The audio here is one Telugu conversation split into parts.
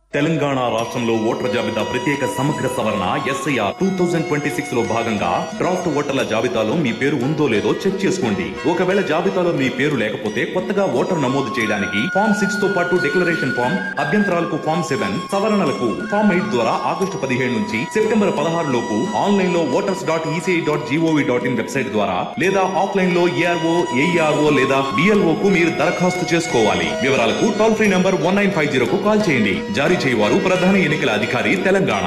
తెలంగాణ రాష్ట్రంలో ఓటర్ల జాబితా ప్రత్యేక సమగ్ర సవరణ SIR two thousand twenty six లో భాగంగా డ్రాఫ్ట్ ఓటర్ల జాబితాలో మీ పేరు ఉందో లేదో చెక్ చేసుకోండి ఒకవేళ జాబితాలో మీ పేరు లేకపోతే కొత్తగా ఓటర్ నమోదు చేయడానికి ఫామ్ సిక్స్ తో పాటు డిక్లరేషన్ ఫామ్ అభ్యంతరాలకు ఫామ్ సెవెన్ సవరణలకు ఫామ్ ఎయిట్ ద్వారా ఆగస్టు పదిహేడు నుంచి సెప్టెంబర్ పదహారు లోపు ఆన్లైన్ లో voters dot ECI dot GOV dot in website ద్వారా లేదా ఆఫ్లైన్ లో ఏఆర్ఓ ఏఈఆర్ఓ లేదా బిఎల్ఓ కు మీరు దరఖాస్తు చేసుకోవాలి వివరాలకు toll free number one nine five zero కు కాల్ చేయండి జారీ చేయవారు ప్రధాన ఎన్నికల అధికారి తెలంగాణ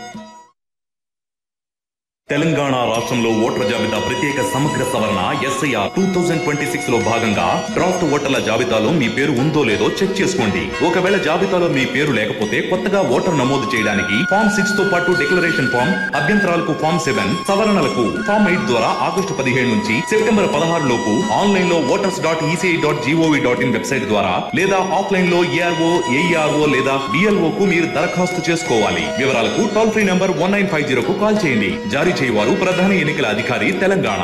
తెలంగాణ రాష్ట్రంలో ఓటర్ల జాబితా ప్రత్యేక సమగ్ర సవరణ SIR two thousand twenty six లో భాగంగా డ్రాఫ్ట్ ఓటర్ల జాబితాలో మీ పేరు ఉందో లేదో చెక్ చేసుకోండి ఒకవేళ జాబితాలో మీ పేరు లేకపోతే కొత్తగా ఓటర్ నమోదు చేయడానికి ఫామ్ సిక్స్ తో పాటు డిక్లరేషన్ ఫామ్ అభ్యంతరాలకు ఫామ్ సెవెన్ సవరణలకు ఫామ్ ఎయిట్ ద్వారా ఆగస్టు పదిహేడు నుంచి సెప్టెంబర్ పదహారు లోపు ఆన్లైన్ లో voters dot ECI dot GOV dot in website ద్వారా లేదా ఆఫ్లైన్ లో ఏఆర్ఓ ఏఈఆర్ఓ లేదా బిఎల్ఓ కు మీరు దరఖాస్తు చేసుకోవాలి వివరాలకు toll free number one nine five zero కు కాల్ చేయండి జారీ చేయవారు ప్రధాన ఎన్నికల అధికారి తెలంగాణ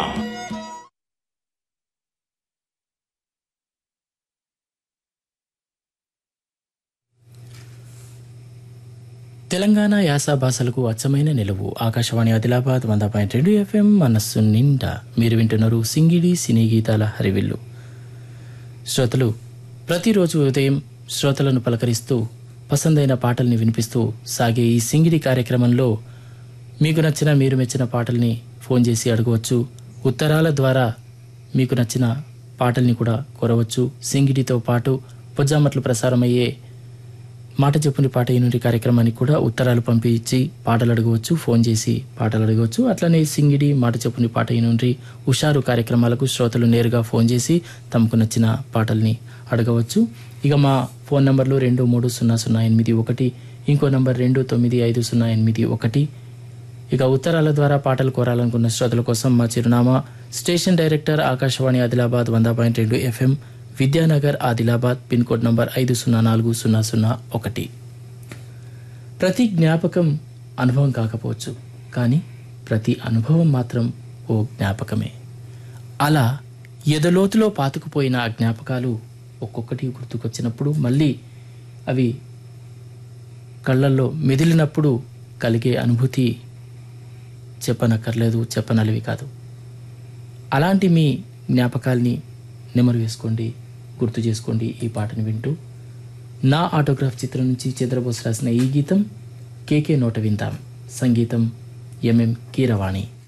తెలంగాణ యాస భాషలకు అచ్చమైన నిలువు ఆకాశవాణి ఆదిలాబాద్ వంద పాయింట్ రెండు ఎఫ్ఎం మనస్సు నిండా మీరు వింటున్నారు సింగిడి సినీ గీతాల హరివిల్లు శ్రోతలు ప్రతిరోజు ఉదయం శ్రోతలను పలకరిస్తూ పసందైన పాటల్ని వినిపిస్తూ సాగే ఈ సింగిడి కార్యక్రమంలో మీకు నచ్చిన మీరు మెచ్చిన పాటల్ని ఫోన్ చేసి అడగవచ్చు ఉత్తరాల ద్వారా మీకు నచ్చిన పాటల్ని కూడా కోరవచ్చు సింగిడితో పాటు పొజ్జామట్లు ప్రసారమయ్యే మాట చెప్పుని పాట ఈనుడి కార్యక్రమానికి కూడా ఉత్తరాలు పంపించి పాటలు అడగవచ్చు ఫోన్ చేసి పాటలు అడగవచ్చు అట్లనే సింగిడి మాట చెప్పుని పాట ఈనుండి హుషారు కార్యక్రమాలకు శ్రోతలు నేరుగా ఫోన్ చేసి తమకు నచ్చిన పాటల్ని అడగవచ్చు ఇక మా ఫోన్ నంబర్లు రెండు మూడు సున్నా సున్నా ఎనిమిది ఒకటి ఇంకో నంబర్ రెండు తొమ్మిది ఐదు సున్నా ఎనిమిది ఒకటి ఇక ఉత్తరాల ద్వారా పాటలు కోరాలనుకున్న శ్రోతల కోసం మా చిరునామా స్టేషన్ డైరెక్టర్ ఆకాశవాణి ఆదిలాబాద్ వంద పాయింట్ రెండు FM Vidyanagar Adilabad pin code number ఐదు సున్నా నాలుగు సున్నా సున్నా ఒకటి ప్రతి జ్ఞాపకం అనుభవం కాకపోవచ్చు కానీ ప్రతి అనుభవం మాత్రం ఓ జ్ఞాపకమే అలా ఎదలోతులో పాతుకుపోయిన ఆ జ్ఞాపకాలు ఒక్కొక్కటి గుర్తుకొచ్చినప్పుడు మళ్ళీ అవి కళ్ళల్లో మెదిలినప్పుడు కలిగే అనుభూతి చెప్పనక్కర్లేదు చెప్పనలివి కాదు అలాంటి మీ జ్ఞాపకాల్ని నెమరు వేసుకోండి గుర్తు చేసుకోండి ఈ పాటను వింటూ నా ఆటోగ్రాఫ్ చిత్రం నుంచి చంద్రబోస్ రాసిన ఈ గీతం కేకే నోట విందాం సంగీతం ఎంఎం కీరవాణి